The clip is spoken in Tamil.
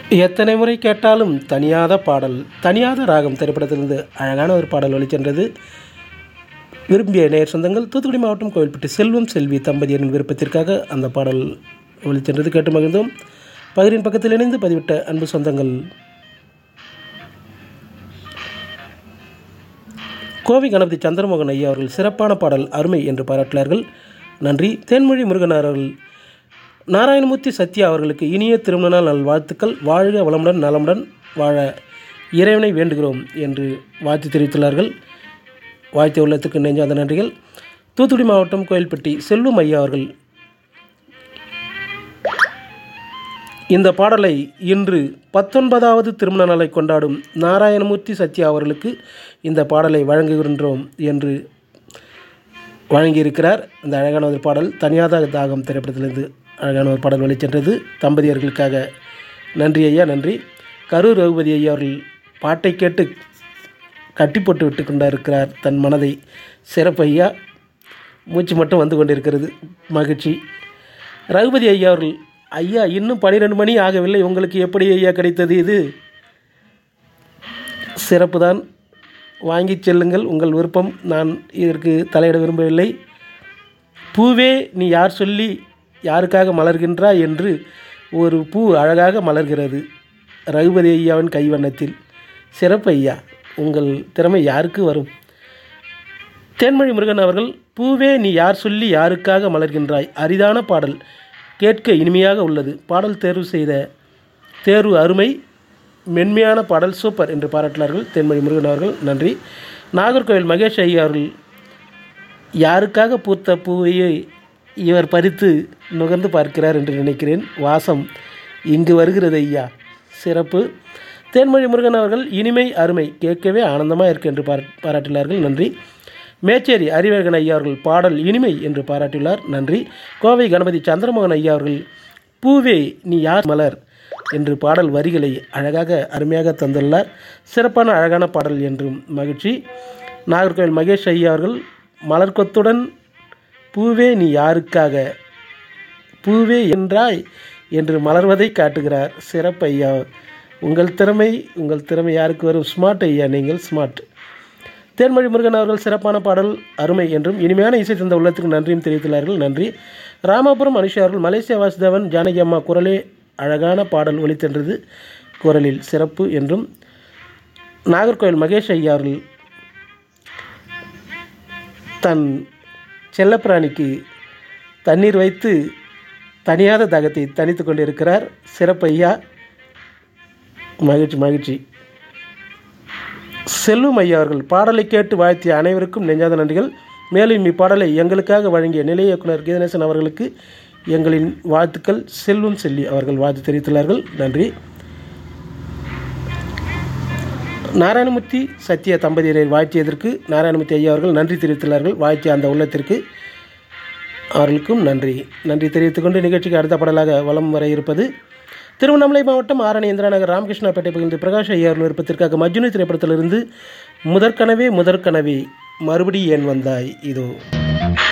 எத்தனை முறை கேட்டாலும் தனியாத பாடல் தனியாத ராகம் திரைப்படத்திலிருந்து அழகான ஒரு பாடல் ஒளிச்சென்றது விரும்பிய நேர் சொந்தங்கள் தூத்துக்குடி மாவட்டம் கோவில்பட்டி செல்வம் செல்வி தம்பதியரின் விருப்பத்திற்காக அந்த பாடல் ஒளிச்சென்றது கேட்டு மகிழ்ந்தோம் பகிரின் பக்கத்தில் இணைந்து பதிவிட்ட அன்பு சொந்தங்கள் கோவை கணபதி சந்திரமோகன் ஐயா அவர்கள் சிறப்பான பாடல் அருமை என்று பாராட்டினார்கள் நன்றி தேன்மொழி முருகன் அவர்கள் நாராயணமூர்த்தி சத்யா அவர்களுக்கு இனிய திருமண நாள் நல்வாழ்த்துக்கள் வாழ்க வளமுடன் நலமுடன் வாழ இறைவனை வேண்டுகிறோம் என்று வாழ்த்து தெரிவித்துள்ளார்கள் வாழ்த்து உள்ளத்துக்கு நெஞ்சாத நன்றிகள் தூத்துக்குடி மாவட்டம் கோயில்பட்டி செல்வம் ஐயா அவர்கள் இந்த பாடலை இன்று பத்தொன்பதாவது திருமண நாளை கொண்டாடும் நாராயணமூர்த்தி சத்யா அவர்களுக்கு இந்த பாடலை வழங்குகின்றோம் என்று வழங்கியிருக்கிறார் இந்த அழகான ஒரு பாடல் தனியாத தாகம் திரைப்படத்திலிருந்து அழகான ஒரு பாடல் வெளிச்சென்றது தம்பதியர்களுக்காக நன்றி ஐயா நன்றி கரூர் ரகுபதி ஐயா அவர்கள் பாட்டை கேட்டு கட்டி போட்டு விட்டு கொண்டிருக்கிறார் தன் மனதை சிறப்பு ஐயா மூச்சு மட்டும் வந்து கொண்டிருக்கிறது மகிழ்ச்சி ரகுபதி ஐயா அவர்கள் ஐயா இன்னும் பன்னிரெண்டு மணி ஆகவில்லை உங்களுக்கு எப்படி ஐயா கிடைத்தது இது சிறப்பு தான் வாங்கி செல்லுங்கள் உங்கள் விருப்பம் நான் இதற்கு தலையிட விரும்பவில்லை பூவே நீ யார் சொல்லி யாருக்காக மலர்கின்றாய் என்று ஒரு பூ அழகாக மலர்கிறது ரகுபதி ஐயாவின் கைவண்ணத்தில் சிறப்பு ஐயா உங்கள் திறமை யாருக்கு வரும் தேன்மொழி முருகன் அவர்கள் பூவே நீ யார் சொல்லி யாருக்காக மலர்கின்றாய் அரிதான பாடல் கேட்க இனிமையாக உள்ளது பாடல் தேர்வு செய்த தேர்வு அருமை மென்மையான பாடல் சூப்பர் என்று பாராட்டினார்கள் தேன்மொழி முருகன் அவர்கள் நன்றி நாகர்கோவில் மகேஷ் ஐயா அவர்கள் யாருக்காக பூத்த பூவையை இவர் பறித்து நுகர்ந்து பார்க்கிறார் என்று நினைக்கிறேன் வாசம் இங்கு வருகிறது ஐயா சிறப்பு தேன்மொழி முருகன் அவர்கள் இனிமை அருமை கேட்கவே ஆனந்தமாக இருக்கு என்று பாரா பாராட்டினார்கள் நன்றி மேச்சேரி அறிவழகன் ஐயா அவர்கள் பாடல் இனிமை என்று பாராட்டியுள்ளார் நன்றி கோவை கணபதி சந்திரமோகன் ஐயா அவர்கள் பூவே நீ யார் மலர் என்று பாடல் வரிகளை அழகாக அருமையாக தந்துள்ளார் சிறப்பான அழகான பாடல் என்றும் மகிழ்ச்சி நாகர்கோவில் மகேஷ் ஐயா அவர்கள் மலர்கொத்துடன் பூவே நீ யாருக்காக பூவே என்றாய் என்று மலர்வதை காட்டுகிறார் சிறப்பு ஐயா உங்கள் திறமை உங்கள் திறமை யாருக்கு வரும் ஸ்மார்ட் ஐயா நீங்கள் ஸ்மார்ட் தேன்மொழி முருகன் அவர்கள் சிறப்பான பாடல் அருமை என்றும் இனிமையான இசை தந்த உள்ளத்துக்கு நன்றியும் தெரிவித்துள்ளார்கள் நன்றி ராமாபுரம் அனுஷா அவர்கள் மலேசியா வாசுதேவன் ஜானகி அம்மா குரலே அழகான பாடல் ஒலித்தென்றது குரலில் சிறப்பு என்றும் நாகர்கோவில் மகேஷ் ஐயா அவர்கள் தன் செல்லப்பிராணிக்கு தண்ணீர் வைத்து தனியாத தாகத்தை தனித்து கொண்டிருக்கிறார் சிறப்பு ஐயா மகிழ்ச்சி மகிழ்ச்சி செல்வம் ஐயா அவர்கள் பாடலை கேட்டு வாழ்த்திய அனைவருக்கும் நெஞ்சாத நன்றிகள் மேலும் இப்பாடலை எங்களுக்காக வழங்கிய நிலைய இயக்குனர் கீதநேசன் அவர்களுக்கு எங்களின் வாழ்த்துக்கள் செல்வம் செல்லி அவர்கள் வாழ்த்து தெரிவித்துள்ளார்கள் நன்றி நாராயணமூர்த்தி சத்யா தம்பதியரை வாழ்த்தியதற்கு நாராயணமூர்த்தி ஐயா அவர்கள் நன்றி தெரிவித்துள்ளார்கள் வாழ்த்திய அந்த உள்ளத்திற்கு அவர்களுக்கும் நன்றி நன்றி தெரிவித்துக்கொண்டு நிகழ்ச்சிக்கு அடுத்த பாடலாக வலம் வர இருப்பது திருவண்ணாமலை மாவட்டம் ஆரணி இந்திரா நகர் ராமகிருஷ்ணாப்பேட்டை பகுதி பிரகாஷ் ஐயார் விருப்பத்திற்காக மஜ்னு திரைப்படத்திலிருந்து முதற்கனவே முதற்கனவே மறுபடி ஏன் வந்தாய் இதோ